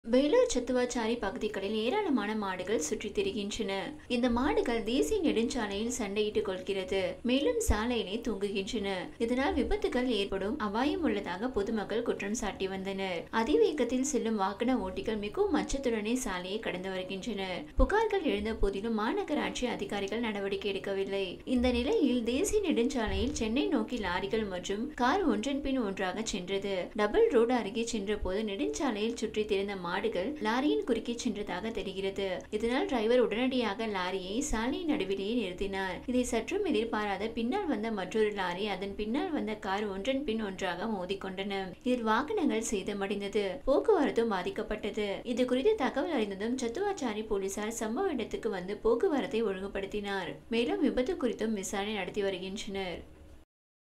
வேலூர் சத்துவாச்சாரி பகுதிகளில் ஏராளமான மாடுகள் சுற்றித் திரிகின்றன இந்த மாடுகள் தேசிய நெடுஞ்சாலையில் சண்டையிட்டுக் கொள்கிறது மேலும் சாலையிலே தூங்குகின்றன இதனால் விபத்துகள் ஏற்படும் அபாயம் உள்ளதாக பொதுமக்கள் குற்றம் சாட்டி வந்தனர் அதிவேகத்தில் செல்லும் வாகன ஓட்டிகள் மிகவும் அச்சத்துடனே சாலையை கடந்து வருகின்றனர் புகார்கள் எழுந்த போதிலும் மாநகராட்சி அதிகாரிகள் நடவடிக்கை எடுக்கவில்லை இந்த நிலையில் தேசிய நெடுஞ்சாலையில் சென்னை நோக்கி லாரிகள் மற்றும் கார் ஒன்றன் பின் ஒன்றாக சென்றது டபுள் ரோடு அருகே சென்ற போது நெடுஞ்சாலையில் சுற்றித் திரிந்த மாடுகள் லாரியின் குறுக்கே சென்றதாக தெரிகிறது இதனால் டிரைவர் உடனடியாக லாரியை சாலையின் நடுவிலேயே நிறுத்தினார் இதை சற்றும் எதிர்பாராத பின்னால் வந்த மற்றொரு லாரி அதன் பின்னால் வந்த கார் ஒன்றன் பின் ஒன்றாக மோதிக்கொண்டன இதில் வாகனங்கள் சேதமடைந்தது போக்குவரத்தும் பாதிக்கப்பட்டது இது குறித்து தகவல் அறிந்ததும் சத்துவாச்சாரி போலீசார் சம்பவ இடத்துக்கு வந்து போக்குவரத்தை ஒழுங்குபடுத்தினார் மேலும் விபத்து குறித்தும் விசாரணை நடத்தி வருகின்றனர்